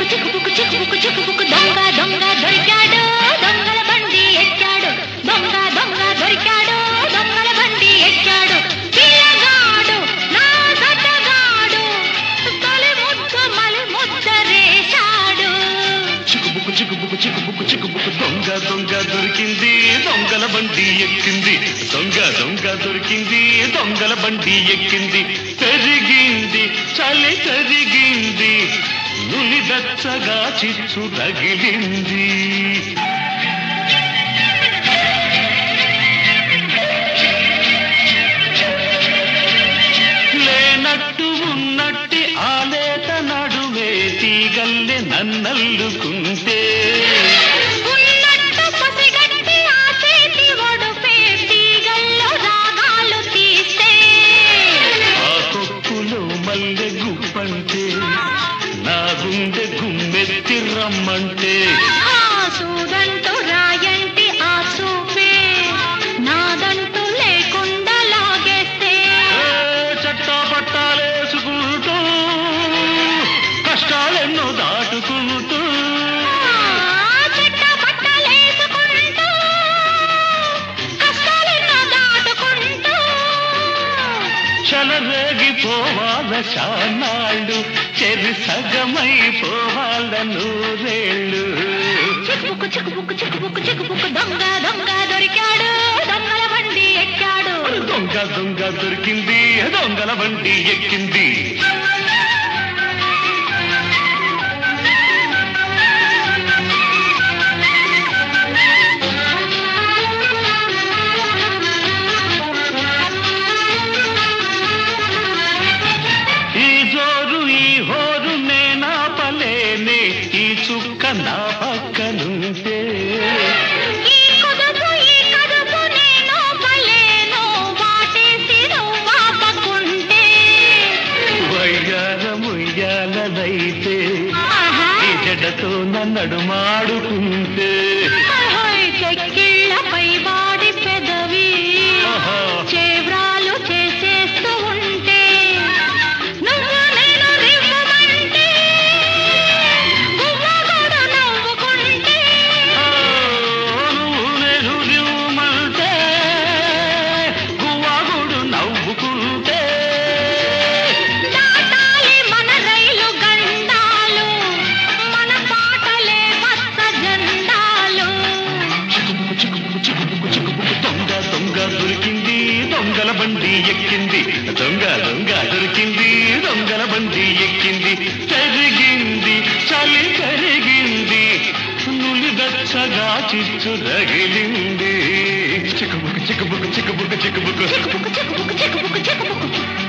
చిక్కుబుక్కు చిక్కుబుక్కు చిక్కుబుక్కు చిక్కుబుక్కు దొంగ దొంగ దొరికాడు దొంగల బండి ఎక్కాడు దొంగ దొంగ దొరికాడు దొంగల బండి ఎక్కాడు పిల్లగాడు నా సతగాడు తొలి ముద్ద మలి ముద్ద రేశాడు చిక్కుబుక్కు చిక్కుబుక్కు చిక్కుబుక్కు చిక్కుబుక్కు దొంగ దొంగ దొరికింది దొంగల బండి ఎక్కింది దొంగ దొంగ దొరికింది దొంగల బండి ఎక్కింది పెరిగింది చలి పెరిగింది నులిదచ్చగా చిచ్చు తగిలింది లేనట్టు ఉన్నట్టి ఆలేత నడుమే తీగల్లె నన్నల్లుకుంటే ఉన్నట్టు పసిగట్టి ఆ చేతి ఒడుపే తీగల్లో రాగాలు తీస్తే ఆ కొప్పులో మల్లె గుప్పంటే నా గుండె గుమ్మెత్తి రమ్మంటే ఆ సూదంటూ రాయంటి ఆ చూపే నాదంటూ లేకుండా లాగేస్తే ఏ చట్టా పట్టాలేసుకుంటూ కష్టాలెన్నో దాటుకుంటూ ఆ చెట్ట పట్టలేసుకుంటూ కష్టాలెన్నో దాటుకుంటూ చలరేగిపోవాల చానాళ్ళు చెరి సగమైపోవాల నూరేళ్ళు చిక్కుబుక్కు చిక్కుబుక్కు చిక్కుబుక్కు చిక్కుబుక్కు దొంగ దొంగ దొరికాడు దొంగల బండి ఎక్కాడు దొంగ దొంగ దొరికింది దొంగల బండి ఎక్కింది ఈ జోరు ఈ హోరు నేనా పలేనే ఈ చుక్క నా పక్కనుంటే ఈ కుదుపు ఈ కదుపు నేను పలేను వాటేసి నువ్వాపకుంటే వయ్యారముయ్యాలనైతే ఆహా ఈ జడతో నన్నడు మాడుకుంటే హోయ్ చెక్కిళ్ళపై వాడి పెదవి ఆహా. చేవ్రాలు చేసేస్తూ ఉంటే నువ్వు నేను రివ్వమంటే గువ్వగూడు నవ్వుకుంటే ఆ, నువ్వు నేను రివ్వుమంటే గువ్వాగుడు నవ్వుకుంటే దాటాలి మన రైలు గండాలు మన పాటలే మత్త జెండాలు చిక్కుబుక్కు చిక్కుబుక్కు చిక్కుబుక్కు చిక్కుబుక్కు దొంగ దొంగ దొరికింది దొంగల బండి ఎక్కింది దొంగ దొంగ దొరికింది దొంగల బండి ఎక్కింది పెరిగింది చలి పెరిగింది నులిదచ్చగా చిచ్చు రగిలింది చిక్కుబుక్కు చిక్కుబుక్కు చిక్కుబుక్కు చిక్కుబుక్కు చిక్కుబుక్కు చిక్కుబుక్కు చిక్కుబుక్కు చిక్కుబుక్కు